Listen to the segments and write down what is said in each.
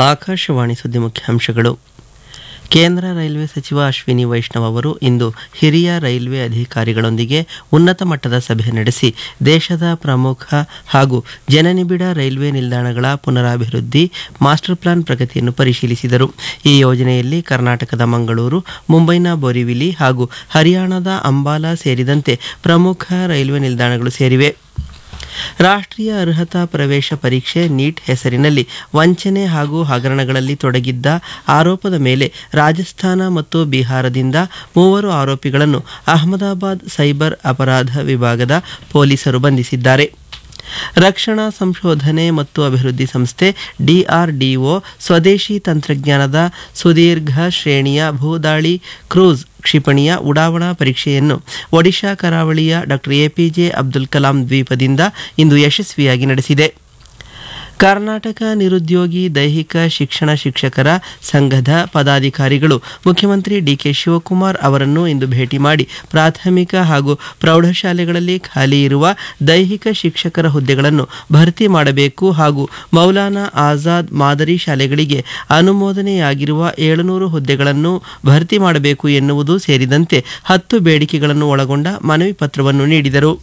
ಆಕಾಶವಾಣಿ ಸುದ್ದಿ ಮುಖ್ಯಾಂಶಗಳು ಕೇಂದ್ರ ರೈಲ್ವೆ ಸಚಿವ ಅಶ್ವಿನಿ ವೈಷ್ಣವ್ ಅವರು ಇಂದು ಹಿರಿಯ ರೈಲ್ವೆ ಅಧಿಕಾರಿಗಳೊಂದಿಗೆ ಉನ್ನತ ಮಟ್ಟದ ಸಭೆ ನಡೆಸಿ ದೇಶದ ಪ್ರಮುಖ ಹಾಗೂ ಜನನಿಬಿಡ ರೈಲ್ವೆ ನಿಲ್ದಾಣಗಳ ಪುನರಾಭಿವೃದ್ಧಿ ಮಾಸ್ಟರ್ ಪ್ಲಾನ್ ಪ್ರಗತಿಯನ್ನು ಪರಿಶೀಲಿಸಿದರು ಈ ಯೋಜನೆಯಲ್ಲಿ ಕರ್ನಾಟಕದ ಮಂಗಳೂರು ಮುಂಬೈನ ಬೋರಿವಿಲಿ ಹಾಗೂ ಹರಿಯಾಣದ ಅಂಬಾಲಾ ಸೇರಿದಂತೆ ಪ್ರಮುಖ ರೈಲ್ವೆ ನಿಲ್ದಾಣಗಳು ಸೇರಿವೆ ರಾಷ್ಟ್ರೀಯ ಅರ್ಹತಾ ಪ್ರವೇಶ ಪರೀಕ್ಷೆ ನೀಟ್ ಹೆಸರಿನಲ್ಲಿ ವಂಚನೆ ಹಾಗೂ ಹಗರಣಗಳಲ್ಲಿ ತೊಡಗಿದ್ದ ಆರೋಪದ ಮೇಲೆ ರಾಜಸ್ಥಾನ ಮತ್ತು ಬಿಹಾರದಿಂದ ಮೂವರು ಆರೋಪಿಗಳನ್ನು ಅಹಮದಾಬಾದ್ ಸೈಬರ್ ಅಪರಾಧ ವಿಭಾಗದ ಪೊಲೀಸರು ಬಂಧಿಸಿದ್ದಾರೆ ರಕ್ಷಣಾ ಸಂಶೋಧನೆ ಮತ್ತು ಅಭಿವೃದ್ಧಿ ಸಂಸ್ಥೆ ಡಿಆರ್ಡಿಒ ಸ್ವದೇಶಿ ತಂತ್ರಜ್ಞಾನದ ಸುದೀರ್ಘ ಶ್ರೇಣಿಯ ಭೂದಾಳಿ ಕ್ರೂಸ್ ಕ್ಷಿಪಣಿಯ ಉಡಾವಣಾ ಪರೀಕ್ಷೆಯನ್ನು ಒಡಿಶಾ ಕರಾವಳಿಯ ಡಾಕ್ಟರ್ ಎಪಿಜೆ ಅಬ್ದುಲ್ ಕಲಾಂ ದ್ವೀಪದಿಂದ ಇಂದು ಯಶಸ್ವಿಯಾಗಿ ನಡೆಸಿದೆ ಕರ್ನಾಟಕ ನಿರುದ್ಯೋಗಿ ದೈಹಿಕ ಶಿಕ್ಷಣ ಶಿಕ್ಷಕರ ಸಂಘದ ಪದಾಧಿಕಾರಿಗಳು ಮುಖ್ಯಮಂತ್ರಿ ಡಿಕೆ ಶಿವಕುಮಾರ್ ಅವರನ್ನು ಇಂದು ಭೇಟಿ ಮಾಡಿ ಪ್ರಾಥಮಿಕ ಹಾಗೂ ಪ್ರೌಢಶಾಲೆಗಳಲ್ಲಿ ಖಾಲಿ ಇರುವ ದೈಹಿಕ ಶಿಕ್ಷಕರ ಹುದ್ದೆಗಳನ್ನು ಭರ್ತಿ ಮಾಡಬೇಕು ಹಾಗೂ ಮೌಲಾನಾ ಆಜಾದ್ ಮಾದರಿ ಶಾಲೆಗಳಿಗೆ ಅನುಮೋದನೆಯಾಗಿರುವ ಏಳುನೂರು ಹುದ್ದೆಗಳನ್ನು ಭರ್ತಿ ಮಾಡಬೇಕು ಎನ್ನುವುದು ಸೇರಿದಂತೆ ಹತ್ತು ಬೇಡಿಕೆಗಳನ್ನು ಒಳಗೊಂಡ ಮನವಿ ಪತ್ರವನ್ನು ನೀಡಿದರು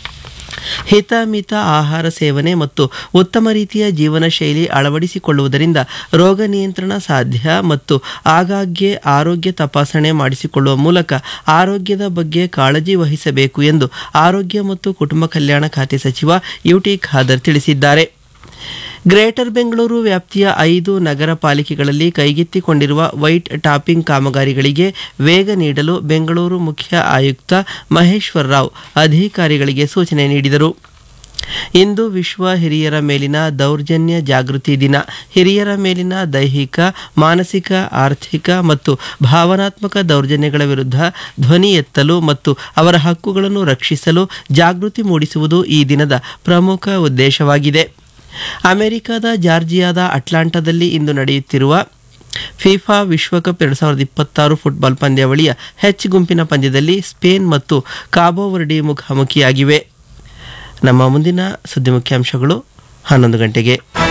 ಹಿತಮಿತ ಆಹಾರ ಸೇವನೆ ಮತ್ತು ಉತ್ತಮ ರೀತಿಯ ಜೀವನ ಶೈಲಿ ಅಳವಡಿಸಿಕೊಳ್ಳುವುದರಿಂದ ರೋಗ ನಿಯಂತ್ರಣ ಸಾಧ್ಯ ಮತ್ತು ಆಗಾಗ್ಗೆ ಆರೋಗ್ಯ ತಪಾಸಣೆ ಮಾಡಿಸಿಕೊಳ್ಳುವ ಮೂಲಕ ಆರೋಗ್ಯದ ಬಗ್ಗೆ ಕಾಳಜಿ ವಹಿಸಬೇಕು ಎಂದು ಆರೋಗ್ಯ ಮತ್ತು ಕುಟುಂಬ ಕಲ್ಯಾಣ ಖಾತೆ ಸಚಿವ ಯುಟಿ ಖಾದರ್ ತಿಳಿಸಿದ್ದಾರೆ ಗ್ರೇಟರ್ ಬೆಂಗಳೂರು ವ್ಯಾಪ್ತಿಯ ಐದು ನಗರ ಪಾಲಿಕೆಗಳಲ್ಲಿ ಕೈಗೆತ್ತಿಕೊಂಡಿರುವ ವೈಟ್ ಟಾಪಿಂಗ್ ಕಾಮಗಾರಿಗಳಿಗೆ ವೇಗ ನೀಡಲು ಬೆಂಗಳೂರು ಮುಖ್ಯ ಆಯುಕ್ತ ಮಹೇಶ್ವರ ರಾವ್ ಅಧಿಕಾರಿಗಳಿಗೆ ಸೂಚನೆ ನೀಡಿದರು ಇಂದು ವಿಶ್ವ ಹಿರಿಯರ ಮೇಲಿನ ದೌರ್ಜನ್ಯ ಜಾಗೃತಿ ದಿನ ಹಿರಿಯರ ಮೇಲಿನ ದೈಹಿಕ ಮಾನಸಿಕ ಆರ್ಥಿಕ ಮತ್ತು ಭಾವನಾತ್ಮಕ ದೌರ್ಜನ್ಯಗಳ ವಿರುದ್ಧ ಧ್ವನಿ ಎತ್ತಲು ಮತ್ತು ಅವರ ಹಕ್ಕುಗಳನ್ನು ರಕ್ಷಿಸಲು ಜಾಗೃತಿ ಮೂಡಿಸುವುದು ಈ ದಿನದ ಪ್ರಮುಖ ಉದ್ದೇಶವಾಗಿದೆ ಅಮೆರಿಕದ ಜಾರ್ಜಿಯಾದ ಅಟ್ಲಾಂಟಾದಲ್ಲಿ ಇಂದು ನಡೆಯುತ್ತಿರುವ ಫಿಫಾ ವಿಶ್ವಕಪ್ ಎರಡು ಸಾವಿರದ ಇಪ್ಪತ್ತಾರು ಫುಟ್ಬಾಲ್ ಪಂದ್ಯಾವಳಿಯ ಹೆಚ್ ಗುಂಪಿನ ಪಂದ್ಯದಲ್ಲಿ ಸ್ಪೇನ್ ಮತ್ತು ಕಾಬೋವರ್ಡಿ ಮುಖಾಮುಖಿಯಾಗಿವೆ ನಮ್ಮ ಮುಂದಿನ ಸುದ್ದಿ ಮುಖ್ಯಾಂಶಗಳು ಹನ್ನೊಂದು ಗಂಟೆಗೆ